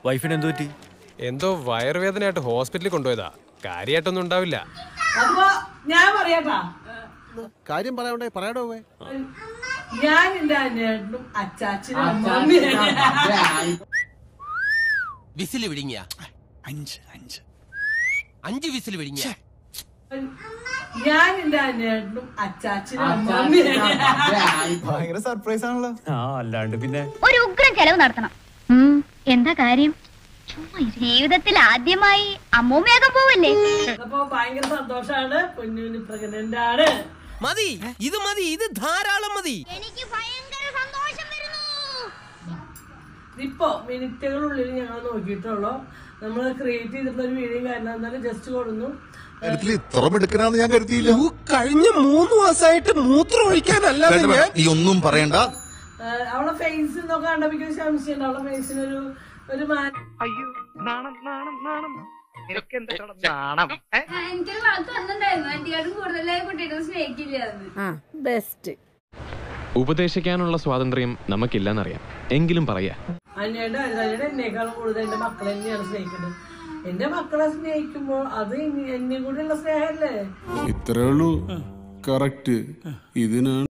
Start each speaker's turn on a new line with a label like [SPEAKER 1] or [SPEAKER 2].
[SPEAKER 1] വൈഫിന് എന്തു പറ്റി
[SPEAKER 2] എന്തോ വയറുവേദനയായിട്ട് ഹോസ്പിറ്റലിൽ കൊണ്ടുപോയതാ കാര്യമായിട്ടൊന്നും ഉണ്ടാവില്ല
[SPEAKER 3] അപ്പൊ ഞാൻ പറയാട്ടാ
[SPEAKER 4] കാര്യം പറയാണ്ടേ പറയാടോ പോവേ
[SPEAKER 3] ഞാൻ എന്റെ അനിയനും അച്ചാച്ചനും അമ്മമ്മയും
[SPEAKER 5] വിസിൽ വിഴുങ്ങിയ
[SPEAKER 6] അഞ്ച് അഞ്ച്
[SPEAKER 5] അഞ്ച് വിസിൽ വിഴുങ്ങിയ
[SPEAKER 3] ഞാൻ എന്റെ അനിയനും അച്ചാച്ചനും അമ്മമ്മയും
[SPEAKER 6] ഭയങ്കര സർപ്രൈസ് ആണല്ലോ
[SPEAKER 1] ആ അല്ലാണ്ട് പിന്നെ
[SPEAKER 7] ഒരു ഉഗ്രം ചെലവ് നടത്തണം ഉം, എന്താ കാര്യം ചുമ്മാ ഇരി. ജീവിതത്തിൽ ആദ്യമായി അമ്മൂമ്മയാകാൻ പോവല്ലേ
[SPEAKER 3] അപ്പൊ ഭയങ്കര സന്തോഷാണ് പൊന്നുവിന് പ്രഗ്നന്റ് ആണ്
[SPEAKER 5] മതി ഇത് മതി ഇത് ധാരാളം മതി
[SPEAKER 7] എനിക്ക് ഭയങ്കര സന്തോഷം വരുന്നു
[SPEAKER 3] ഇപ്പൊ മിനിറ്റുകളുള്ളിൽ ഞങ്ങൾ നോക്കിയിട്ടുള്ളൂ നമ്മൾ ക്രിയേറ്റ് ചെയ്തിട്ടുള്ള ഒരു വീഡിയോ കാരണം എന്നാലും ജസ്റ്റ് കൊടുന്നു
[SPEAKER 8] കാര്യത്തിൽ ഇത്ര മിടുക്കനാന്ന് ഞാൻ കരുതിയില്ല
[SPEAKER 5] കഴിഞ്ഞ മൂന്ന് മാസമായിട്ട് മൂത്രം ഒഴിക്കാനല്ലാതെ
[SPEAKER 8] വേണ്ട, വേണ്ട. നീ ഒന്നും പറയണ്ട
[SPEAKER 3] ആ, അവളെ ഫേസ് നോക്കാൻ കണ്ടപ്പോൾ എനിക്ക് സംശയമുണ്ട് അവളെ ഫേസിനൊരു ഒരു മാറ്റം
[SPEAKER 9] എനിക്കൊരു വാക്ക് വന്നിട്ടുണ്ടായിരുന്നു ആന്റിക്കാട്ടും കൂടുതലായി കുട്ടികളെ സ്നേഹിക്കില്ല
[SPEAKER 10] ബെസ്റ്റ്
[SPEAKER 11] ഉപദേശിക്കാനുള്ള സ്വാതന്ത്ര്യം നമുക്കില്ലെന്നറിയാം എങ്കിലും പറയാ
[SPEAKER 3] അനിയുടെ അനിയുടെ എന്നേക്കാളും കൂടുതൽ എന്റെ മക്കളെ തന്നെയാണ് സ്നേഹിക്കുന്നത് എന്റെ മക്കളെ സ്നേഹിക്കുമ്പോൾ അത് എന്നെ കൂടിയുള്ള സ്നേഹമല്ലേ
[SPEAKER 4] ഇത്രേ ഉള്ളൂ കറക്റ്റ് ഇതിനാണ്